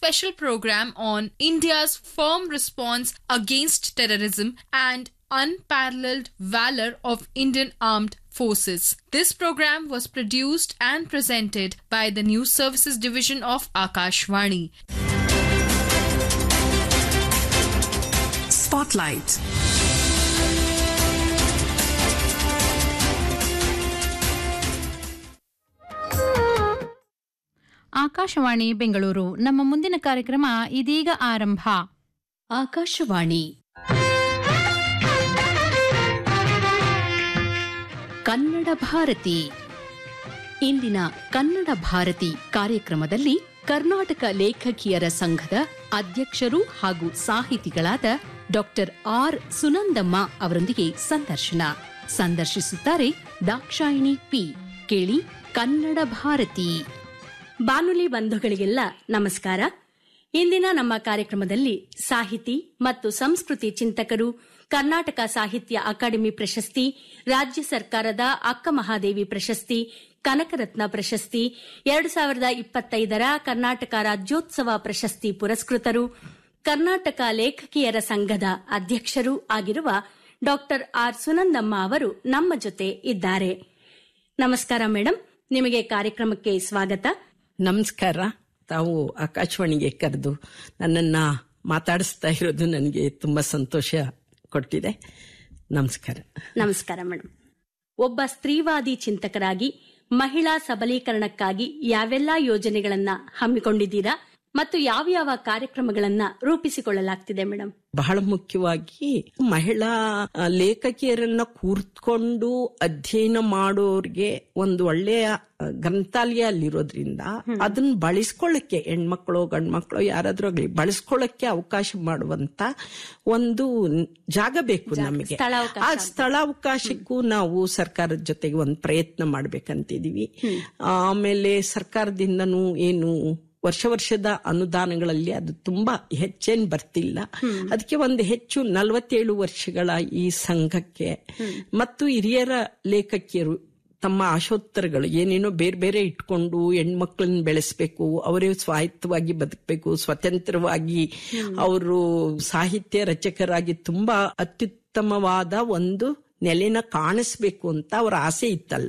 special program on India's firm response against terrorism and unparalleled valor of Indian armed forces. This program was produced and presented by the News Services Division of Akashvani. Spotlight. Akashvani Bengaluru ನಮ್ಮ ಮುಂದಿನ ಕಾರ್ಯಕ್ರಮ ಇದೀಗ ಆರಂಭ ಆಕಾಶವಾಣಿ ಕನ್ನಡ ಭಾರತಿ ಇಂದಿನ ಕನ್ನಡ ಭಾರತಿ ಕಾರ್ಯಕ್ರಮದಲ್ಲಿ ಕರ್ನಾಟಕ ಲೇಖಕಿಯರ ಸಂಘದ ಅಧ್ಯಕ್ಷರು ಹಾಗೂ ಸಾಹಿತಿಗಳಾದ ಡಾಕ್ಟರ್ ಆರ್ ಸುನಂದಮ್ಮ ಅವರೊಂದಿಗೆ ಸಂದರ್ಶನ ಸಂದರ್ಶಿಸುತ್ತಾರೆ ದಾಕ್ಷಾಯಿಣಿ ಪಿ ಕೇಳಿ ಕನ್ನಡ ಭಾರತಿ ಬಾನುಲಿ ಬಂಧುಗಳಿಗೆಲ್ಲ ನಮಸ್ಕಾರ ಇಂದಿನ ನಮ್ಮ ಕಾರ್ಯಕ್ರಮದಲ್ಲಿ ಸಾಹಿತಿ ಮತ್ತು ಸಂಸ್ಕೃತಿ ಚಿಂತಕರು ಕರ್ನಾಟಕ ಸಾಹಿತ್ಯ ಅಕಾಡೆಮಿ ಪ್ರಶಸ್ತಿ ರಾಜ್ಯ ಸರ್ಕಾರದ ಅಕ್ಕ ಮಹಾದೇವಿ ಪ್ರಶಸ್ತಿ ಕನಕರತ್ನ ಪ್ರಶಸ್ತಿ ಎರಡು ಸಾವಿರದ ಇಪ್ಪತ್ತೈದರ ಕರ್ನಾಟಕ ರಾಜ್ಯೋತ್ಸವ ಪ್ರಶಸ್ತಿ ಪುರಸ್ಕೃತರು ಕರ್ನಾಟಕ ಲೇಖಕಿಯರ ಸಂಘದ ಅಧ್ಯಕ್ಷರೂ ಆಗಿರುವ ಡಾಕ್ಟರ್ ಆರ್ ಸುನಂದಮ್ಮ ಅವರು ನಮ್ಮ ಜೊತೆ ಇದ್ದಾರೆ ನಮಸ್ಕಾರ ಮೇಡಮ್ ನಿಮಗೆ ಕಾರ್ಯಕ್ರಮಕ್ಕೆ ಸ್ವಾಗತ ನಮಸ್ಕಾರ ತಾವು ಆಕಾಶವಾಣಿಗೆ ಕರೆದು ನನ್ನನ್ನ ಮಾತಾಡಿಸ್ತಾ ಇರೋದು ನನಗೆ ತುಂಬಾ ಸಂತೋಷ ಕೊಟ್ಟಿದೆ ನಮಸ್ಕಾರ ನಮಸ್ಕಾರ ಮೇಡಮ್ ಒಬ್ಬ ಸ್ತ್ರೀವಾದಿ ಚಿಂತಕರಾಗಿ ಮಹಿಳಾ ಸಬಲೀಕರಣಕ್ಕಾಗಿ ಯಾವೆಲ್ಲಾ ಯೋಜನೆಗಳನ್ನ ಹಮ್ಮಿಕೊಂಡಿದ್ದೀರಾ ಮತ್ತು ಯಾವ ಯಾವ ಕಾರ್ಯಕ್ರಮಗಳನ್ನ ರೂಪಿಸಿಕೊಳ್ಳಲಾಗ್ತಿದೆ ಮೇಡಮ್ ಬಹಳ ಮುಖ್ಯವಾಗಿ ಮಹಿಳಾ ಆ, ಲೇಖಕಿಯರನ್ನ ಕೂರ್ತ್ಕೊಂಡು ಅಧ್ಯಯನ ಮಾಡೋರ್ಗೆ ಒಂದು ಒಳ್ಳೆಯ ಆ, ಗ್ರಂಥಾಲಯ ಅಲ್ಲಿರೋದ್ರಿಂದ ಅದನ್ನ ಬಳಸ್ಕೊಳ್ಳಕ್ಕೆ ಹೆಣ್ಮಕ್ಳು ಗಂಡ್ಮಕ್ಳು ಯಾರಾದ್ರೂ ಆಗ್ಲಿ ಬಳಸ್ಕೊಳ್ಳಕ್ಕೆ ಅವಕಾಶ ಮಾಡುವಂತ ಒಂದು ಜಾಗ ಬೇಕು ನಮಗೆ ಸ್ಥಳಾವಕಾಶ ಆ ಸ್ಥಳಾವಕಾಶಕ್ಕೂ ನಾವು ಸರ್ಕಾರದ ಜೊತೆಗೆ ಒಂದು ಪ್ರಯತ್ನ ಮಾಡ್ಬೇಕಂತಿದೀವಿ ಆಮೇಲೆ ಸರ್ಕಾರದಿಂದನೂ ಏನು ವರ್ಷ ವರ್ಷದ ಅನುದಾನಗಳಲ್ಲಿ ಅದು ತುಂಬಾ ಹೆಚ್ಚೇನ್ ಬರ್ತಿಲ್ಲ ಅದಕ್ಕೆ ಒಂದು ಹೆಚ್ಚು ನಲವತ್ತೇಳು ವರ್ಷಗಳ ಈ ಸಂಘಕ್ಕೆ ಮತ್ತು ಹಿರಿಯರ ಲೇಖಕಿಯರು ತಮ್ಮ ಆಶೋತ್ತರಗಳು ಏನೇನೋ ಬೇರೆ ಬೇರೆ ಇಟ್ಕೊಂಡು ಹೆಣ್ಮಕ್ಳನ್ನ ಬೆಳೆಸ್ಬೇಕು ಅವರೇ ಸ್ವಾಯತ್ತವಾಗಿ ಬದುಕಬೇಕು ಸ್ವತಂತ್ರವಾಗಿ ಅವರು ಸಾಹಿತ್ಯ ರಚಕರಾಗಿ ತುಂಬಾ ಅತ್ಯುತ್ತಮವಾದ ಒಂದು ನೆಲೆನ ಕಾಣಿಸ್ಬೇಕು ಅಂತ ಅವರ ಆಸೆ ಇತ್ತಲ್ಲ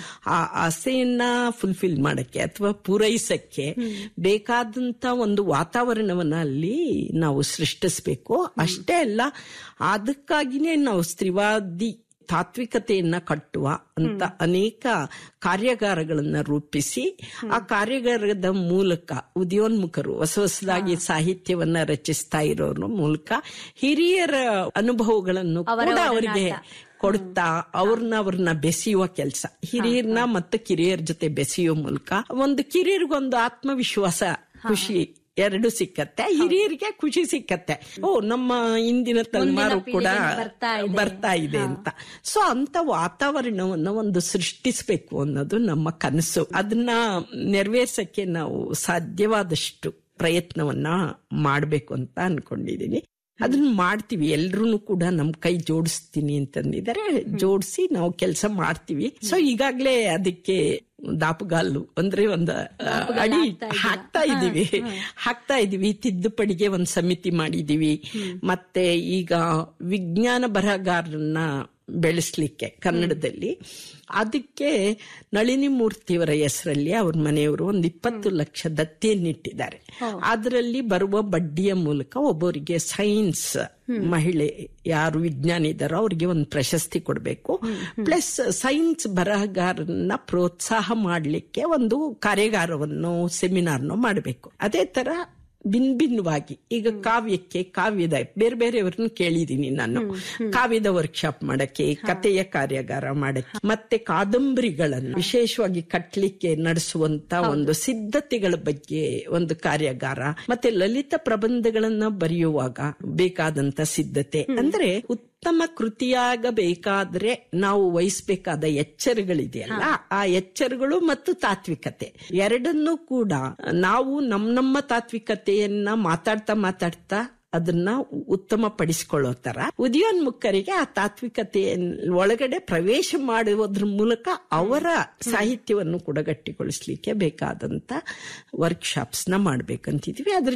ಆ ಆಸೆಯನ್ನ ಫುಲ್ಫಿಲ್ ಮಾಡಕ್ಕೆ ಅಥವಾ ಪೂರೈಸಕ್ಕೆ ಬೇಕಾದಂತ ಒಂದು ವಾತಾವರಣವನ್ನ ಅಲ್ಲಿ ನಾವು ಸೃಷ್ಟಿಸ್ಬೇಕು ಅಷ್ಟೇ ಅಲ್ಲ ಅದಕ್ಕಾಗಿನೇ ನಾವು ಸ್ತ್ರೀವಾದಿ ತಾತ್ವಿಕತೆಯನ್ನ ಕಟ್ಟುವ ಅಂತ ಅನೇಕ ಕಾರ್ಯಾಗಾರಗಳನ್ನ ರೂಪಿಸಿ ಆ ಕಾರ್ಯಾಗಾರದ ಮೂಲಕ ಉದಯೋನ್ಮುಖರು ಹೊಸ ಹೊಸದಾಗಿ ಸಾಹಿತ್ಯವನ್ನ ರಚಿಸ್ತಾ ಇರೋರ ಮೂಲಕ ಹಿರಿಯರ ಅನುಭವಗಳನ್ನು ಕೂಡ ಅವರಿಗೆ ಕೊಡ್ತಾ ಅವ್ರನ್ನ ಅವ್ರನ್ನ ಬೆಸೆಯುವ ಕೆಲಸ ಹಿರಿಯರ್ನ ಮತ್ತು ಕಿರಿಯರ ಜೊತೆ ಬೆಸೆಯುವ ಮೂಲಕ ಒಂದು ಕಿರಿಯರಿಗೊಂದು ಆತ್ಮವಿಶ್ವಾಸ ಖುಷಿ ಎರಡು ಸಿಕ್ಕತ್ತೆ ಹಿರಿಯರಿಗೆ ಖುಷಿ ಸಿಕ್ಕತ್ತೆ ಓ ನಮ್ಮ ಇಂದಿನ ತಲೆಮಾರು ಕೂಡ ಬರ್ತಾ ಬರ್ತಾ ಇದೆ ಅಂತ ಸೊ ಅಂತ ವಾತಾವರಣವನ್ನ ಒಂದು ಸೃಷ್ಟಿಸ್ಬೇಕು ಅನ್ನೋದು ನಮ್ಮ ಕನಸು ಅದನ್ನ ನೆರವೇರ್ಸಕ್ಕೆ ನಾವು ಸಾಧ್ಯವಾದಷ್ಟು ಪ್ರಯತ್ನವನ್ನ ಮಾಡ್ಬೇಕು ಅಂತ ಅನ್ಕೊಂಡಿದೀನಿ ಅದನ್ನ ಮಾಡ್ತೀವಿ ಎಲ್ರು ಕೂಡ ನಮ್ ಕೈ ಜೋಡಿಸ್ತೀನಿ ಅಂತಂದಿದ್ದಾರೆ ಜೋಡಿಸಿ ನಾವು ಕೆಲಸ ಮಾಡ್ತೀವಿ ಸೊ ಈಗಾಗ್ಲೇ ಅದಕ್ಕೆ ದಾಪುಗಾಲು ಅಂದ್ರೆ ಒಂದು ಅಡಿ ಹಾಕ್ತಾ ಇದೀವಿ ಹಾಕ್ತಾ ಇದೀವಿ ತಿದ್ದುಪಡಿಗೆ ಒಂದು ಸಮಿತಿ ಮಾಡಿದೀವಿ ಮತ್ತೆ ಈಗ ವಿಜ್ಞಾನ ಬರಹಗಾರರನ್ನ ಬೆಳೆಸ್ಲಿಕ್ಕೆ ಕನ್ನಡದಲ್ಲಿ ಅದಕ್ಕೆ ನಳಿನಿ ಮೂರ್ತಿಯವರ ಹೆಸರಲ್ಲಿ ಅವ್ರ ಮನೆಯವರು ಒಂದು ಇಪ್ಪತ್ತು ಲಕ್ಷ ದತ್ತಿಯನ್ನಿಟ್ಟಿದ್ದಾರೆ ಅದರಲ್ಲಿ ಬರುವ ಬಡ್ಡಿಯ ಮೂಲಕ ಒಬ್ಬರಿಗೆ ಸೈನ್ಸ್ ಮಹಿಳೆ ಯಾರು ವಿಜ್ಞಾನಿ ಇದ್ದಾರೋ ಅವ್ರಿಗೆ ಒಂದು ಪ್ರಶಸ್ತಿ ಕೊಡಬೇಕು ಪ್ಲಸ್ ಸೈನ್ಸ್ ಬರಹಗಾರನ್ನ ಪ್ರೋತ್ಸಾಹ ಮಾಡಲಿಕ್ಕೆ ಒಂದು ಕಾರ್ಯಾಗಾರವನ್ನು ಸೆಮಿನಾರ್ನೋ ಮಾಡಬೇಕು ಅದೇ ತರ ಭಿನ್ ಭಿನ್ನವಾಗಿ ಈಗ ಕಾವ್ಯಕ್ಕೆ ಕಾವ್ಯದ ಬೇರೆ ಬೇರೆಯವ್ರನ್ನ ಕೇಳಿದೀನಿ ನಾನು ಕಾವ್ಯದ ವರ್ಕ್ಶಾಪ್ ಮಾಡಕ್ಕೆ ಕಥೆಯ ಕಾರ್ಯಾಗಾರ ಮಾಡಕ್ಕೆ ಮತ್ತೆ ಕಾದಂಬರಿಗಳನ್ನು ವಿಶೇಷವಾಗಿ ಕಟ್ಲಿಕ್ಕೆ ನಡೆಸುವಂತ ಒಂದು ಸಿದ್ಧತೆಗಳ ಬಗ್ಗೆ ಒಂದು ಕಾರ್ಯಾಗಾರ ಮತ್ತೆ ಲಲಿತ ಪ್ರಬಂಧಗಳನ್ನ ಬರೆಯುವಾಗ ಬೇಕಾದಂತ ಸಿದ್ಧತೆ ಅಂದ್ರೆ ಉತ್ತಮ ಕೃತಿಯಾಗಬೇಕಾದ್ರೆ ನಾವು ವಹಿಸ್ಬೇಕಾದ ಎಚ್ಚರಗಳಿದೆಯಲ್ಲ ಆ ಎಚ್ಚರಗಳು ಮತ್ತು ತಾತ್ವಿಕತೆ ಎರಡನ್ನೂ ಕೂಡ ನಾವು ನಮ್ ನಮ್ಮ ತಾತ್ವಿಕತೆಯನ್ನ ಮಾತಾಡ್ತಾ ಮಾತಾಡ್ತಾ ಅದನ್ನ ಉತ್ತಮ ಪಡಿಸಿಕೊಳ್ಳೋ ತರ ಉದಯೋನ್ಮುಖರಿಗೆ ಆ ತಾತ್ವಿಕತೆಯ ಒಳಗಡೆ ಪ್ರವೇಶ ಮಾಡುವುದ್ರ ಮೂಲಕ ಅವರ ಸಾಹಿತ್ಯವನ್ನು ಕೂಡ ಗಟ್ಟಿಗೊಳಿಸ್ಲಿಕ್ಕೆ ಬೇಕಾದಂತ ವರ್ಕ್ಶಾಪ್ಸ್ ನ ಮಾಡ್ಬೇಕಂತಿದ್ವಿ ಅದ್ರ